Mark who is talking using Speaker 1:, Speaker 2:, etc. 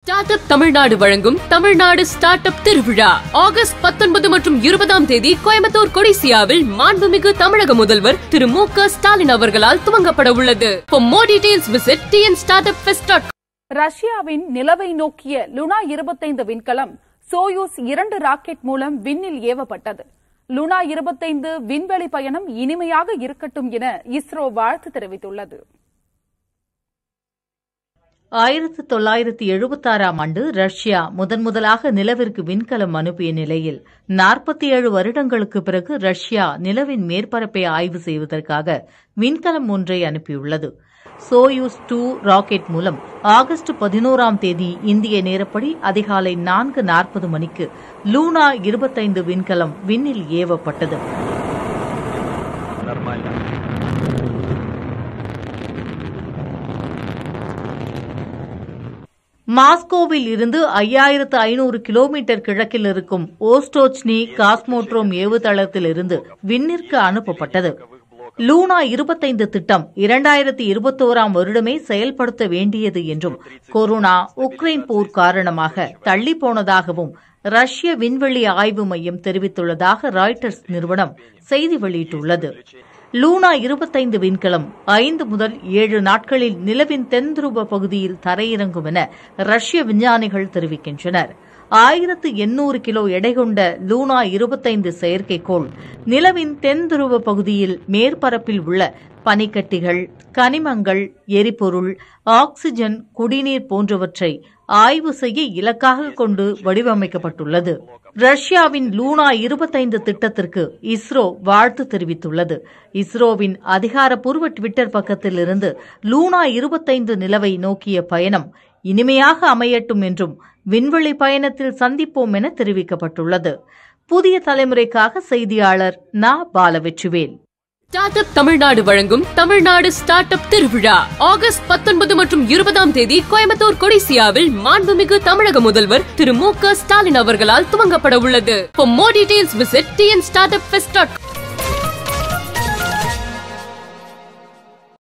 Speaker 1: start up Tamil Nadu வழங்கும் Tamil Nadu start up திருவிழா August பத்தொன்பது மற்றும் இருபதாம் தேதி கோயம்புத்தூர் கொடிசியாவில் மாண்புமிகு தமிழக முதல்வர் திரு மு க ஸ்டாலின் அவர்களால் துவங்கப்பட உள்ளது For more details visit tnstartupfest.com
Speaker 2: ரஷ்யாவின் நிலவை நோக்கிய லுனா இருபத்தைந்து விண்கலம் சோயூஸ் இரண்டு ராக்கெட் மூலம் விண்ணில் ஏவப்பட்டது லுனா இருபத்தைந்து விண்வெளி பயணம் இனிமையாக இருக்கட்டும் என இஸ்ரோ வாழ்த்து தெரிவித்துள்ளது
Speaker 3: ஆயிரத்து தொள்ளாயிரத்து எழுபத்தாறாம் ஆண்டு ரஷ்யா முதன் முதலாக நிலவிற்கு விண்கலம் அனுப்பிய நிலையில் நாற்பத்தி ஏழு வருடங்களுக்கு பிறகு ரஷ்யா நிலவின் மேற்பரப்பை ஆய்வு செய்வதற்காக விண்கலம் ஒன்றை அனுப்பியுள்ளது சோயூஸ் டூ ராக்கெட் மூலம் ஆகஸ்ட் பதினோராம் தேதி இந்திய நேரப்படி அதிகாலை நான்கு நாற்பது மணிக்கு லூனா இருபத்தைந்து விண்கலம் விண்ணில் ஏவப்பட்டது மாஸ்கோவில் இருந்து ஐயாயிரத்து ஐநூறு கிலோமீட்டர் கிழக்கில் இருக்கும் ஓஸ்டோச்னி காஸ்மோட்ரோம் ஏவுதளத்தில் இருந்து விண்ணிற்கு அனுப்பப்பட்டது லூனா இருபத்தைந்து திட்டம் இரண்டாயிரத்தி இருபத்தோராம் வருடமே செயல்படுத்த வேண்டியது என்றும் கொரோனா உக்ரைன் போர் காரணமாக தள்ளி போனதாகவும் ரஷ்ய விண்வெளி ஆய்வு மையம் தெரிவித்துள்ளதாக ராய்டர்ஸ் நிறுவனம் செய்தி வெளியிட்டுள்ளது லூனா இருபத்தைந்து விண்கலம் ஐந்து முதல் ஏழு நாட்களில் நிலவின் தென்துருவ பகுதியில் தரையிறங்கும் என ரஷ்ய விஞ்ஞானிகள் தெரிவிக்கின்றனர் ஆயிரத்து எண்ணூறு கிலோ எடை கொண்ட லூனா இருபத்தைந்து செயற்கைக்கோள் நிலவின் தென்துருவ பகுதியில் மேற்பரப்பில் உள்ள பனிக்கட்டிகள் கனிமங்கள் எரிபொருள் ஆக்ஸிஜன் குடிநீர் போன்றவற்றை ஆய்வு செய்ய இலக்காக கொண்டு வடிவமைக்கப்பட்டுள்ளது ரஷ்யாவின் லூனா இருபத்தைந்து திட்டத்திற்கு இஸ்ரோ வாழ்த்து தெரிவித்துள்ளது இஸ்ரோவின் அதிகாரப்பூர்வ டுவிட்டர் பக்கத்திலிருந்து லூனா இருபத்தைந்து நிலவை நோக்கிய பயணம் இனிமையாக அமையட்டும் என்றும் விண்வெளி பயணத்தில் சந்திப்போம் என தெரிவிக்கப்பட்டுள்ளது புதிய தலைமுறைக்காக செய்தியாளர் நா பாலவெற்றிவேல்
Speaker 1: ஸ்டார்ட் அப் தமிழ்நாடு வழங்கும் தமிழ்நாடு ஸ்டார்ட் அப் திருவிழா ஆகஸ்ட் பத்தொன்பது மற்றும் இருபதாம் தேதி கோயம்புத்தூர் கொடிசியாவில் மாண்புமிகு தமிழக முதல்வர் திரு மு க ஸ்டாலின் அவர்களால் துவங்கப்பட உள்ளது For more details visit tnstartupfest.com